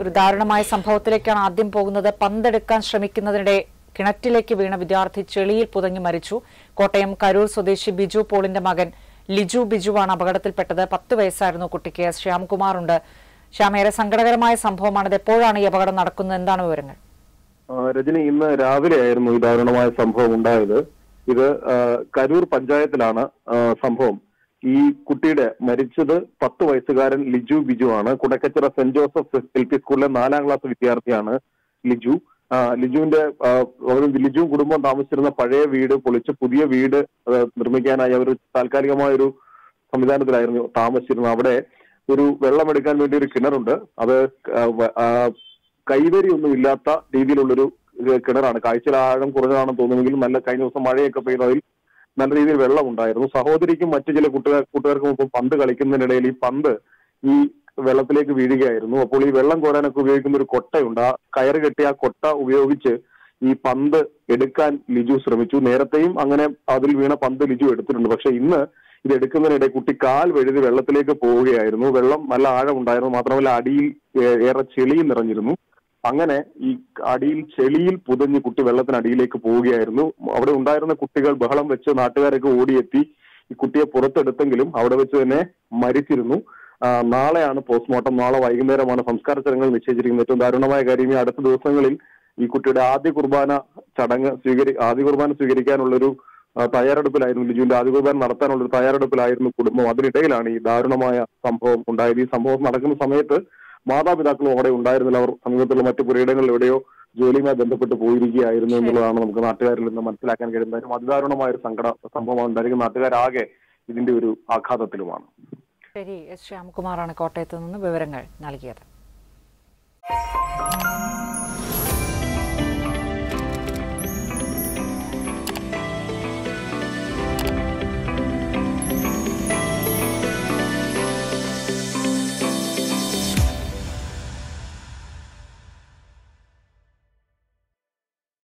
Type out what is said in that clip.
ഒരു ദാരുണമായ സംഭവത്തിലേക്കാണ് ആദ്യം പോകുന്നത് പന്തെടുക്കാൻ ശ്രമിക്കുന്നതിനിടെ കിണറ്റിലേക്ക് വീണ വിദ്യാർത്ഥി ചെളിയിൽ പുതങ്ങി മരിച്ചു കോട്ടയം കരൂർ സ്വദേശി ബിജു പോളിന്റെ മകൻ ലിജു ബിജുവാണ് അപകടത്തിൽപ്പെട്ടത് പത്ത് വയസ്സായിരുന്നു കുട്ടിക്ക് എസ് ശ്യാംകുമാറുണ്ട് ശ്യാം ഏറെ സങ്കടകരമായ സംഭവമാണിത് എപ്പോഴാണ് ഈ അപകടം നടക്കുന്നത് എന്താണ് വിവരങ്ങൾ ആ, രജനി ഇന്ന് രാവിലെ ആയിരുന്നു ഈ ദാരുണമായ സംഭവം ഉണ്ടായത് ഇത് ആ, കരൂർ പഞ്ചായത്തിലാണ് ആ, സംഭവം ഈ കുട്ടിയുടെ മരിച്ചത് പത്ത് വയസ്സുകാരൻ ലിജു ബിജു ആണ് Kudakkachira Saint Joseph L P സ്കൂളിലെ നാലാം ക്ലാസ് വിദ്യാർത്ഥിയാണ് ലിജു ആ, ലിജുവിന്റെ ആ, അവർ ലിജുവും കുടുംബവും താമസിച്ചിരുന്ന പഴയ വീട് പൊളിച്ച് പുതിയ വീട് ആ, നിർമ്മിക്കാനായി അവർ താൽക്കാലികമായ ഒരു സംവിധാനത്തിലായിരുന്നു താമസിച്ചിരുന്നത് അവിടെ ഒരു വെള്ളം എടുക്കാൻ വേണ്ടി ഒരു കിണറുണ്ട് അത് ആ, വ- ആ, കൈവരി ഒന്നും ഇല്ലാത്ത രീതിയിലുള്ളൊരു ഇത് കിണറാണ് കാഴ്ചയിൽ ആഴം കുറഞ്ഞതാണെന്ന് തോന്നുമെങ്കിലും നല്ല കഴിഞ്ഞ ദിവസം മഴയൊക്കെ പെയ്തതിൽ നല്ല രീതിയിൽ വെള്ളം ഉണ്ടായിരുന്നു സഹോദരിക്കും മറ്റു ചില കൂട്ടുകാർ കൂട്ടുകാർക്കും ഒപ്പം പന്ത് കളിക്കുന്നതിനിടയിൽ ഈ പന്ത് ഈ വെള്ളത്തിലേക്ക് വീഴുകയായിരുന്നു അപ്പോൾ ഈ വെള്ളം കോരാനൊക്കെ ഉപയോഗിക്കുന്ന ഒരു കൊട്ടയുണ്ട് ആ കയറ് കെട്ടിയ ആ കൊട്ട ഉപയോഗിച്ച് ഈ പന്ത് എടുക്കാൻ ലിജു ശ്രമിച്ചു നേരത്തെയും അങ്ങനെ അതിൽ വീണ പന്ത് ലിജു എടുത്തിട്ടുണ്ട് പക്ഷെ ഇന്ന് ഇത് എടുക്കുന്നതിനിടെ കുട്ടി കാൽ വഴുതി വെള്ളത്തിലേക്ക് പോവുകയായിരുന്നു വെള്ളം നല്ല ആഴം ഉണ്ടായിരുന്നു മാത്രമല്ല അടിയിൽ ഏ- ഏറെ ചെളിയും നിറഞ്ഞിരുന്നു അങ്ങനെ ഈ അടിയിൽ ചെളിയിൽ പുതഞ്ഞ് കുട്ടി വെള്ളത്തിനടിയിലേക്ക് പോവുകയായിരുന്നു അവിടെ ഉണ്ടായിരുന്ന കുട്ടികൾ ബഹളം വെച്ച് നാട്ടുകാരൊക്കെ ഓടിയെത്തി ഈ കുട്ടിയെ പുറത്തെടുത്തെങ്കിലും അവിടെ വെച്ച് തന്നെ മരിച്ചിരുന്നു ആ, നാളെയാണ് പോസ്റ്റ്മോർട്ടം നാളെ വൈകുന്നേരമാണ് സംസ്കാര ചടങ്ങുകൾ നിശ്ചയിച്ചിരിക്കുന്നത് ഏറ്റവും ദാരുണമായ കാര്യം ഈ അടുത്ത ദിവസങ്ങളിൽ ഈ കുട്ടിയുടെ ആദ്യ കുർബാന ചടങ്ങ് സ്വീകരി ആദ്യ കുർബാന സ്വീകരിക്കാനുള്ളൊരു ആ, തയ്യാറെടുപ്പിലായിരുന്നു ലിജുവിന്റെ ആദ്യ കുർബാന നടത്താനുള്ള ഒരു തയ്യാറെടുപ്പിലായിരുന്നു കുടുംബം അതിനിടയിലാണ് ഈ ദാരുണമായ സംഭവം ഉണ്ടായത് ഈ സംഭവം നടക്കുന്ന സമയത്ത് മാതാപിതാക്കളും അവിടെ ഉണ്ടായിരുന്നില്ല അവർ സമീപത്തുള്ള മറ്റു പുരയിടങ്ങളിൽ എവിടെയോ ജോലിയുമായി ബന്ധപ്പെട്ട് പോയിരിക്കുകയായിരുന്നു എന്നുള്ളതാണ് നമുക്ക് നാട്ടുകാരിൽ നിന്ന് മനസ്സിലാക്കാൻ കഴിയുന്നത് കാര്യം അതിദാരുണമായ ഒരു സങ്കട സംഭവമാണ് ഉണ്ടായിരിക്കുന്നത് നാട്ടുകാരാകെ ഇതിന്റെ ഒരു ആഘാതത്തിലുമാണ് ശരി എസ് ശ്യാംകുമാറാണ് കോട്ടയത്ത് നിന്ന് വിവരങ്ങൾ നൽകിയത്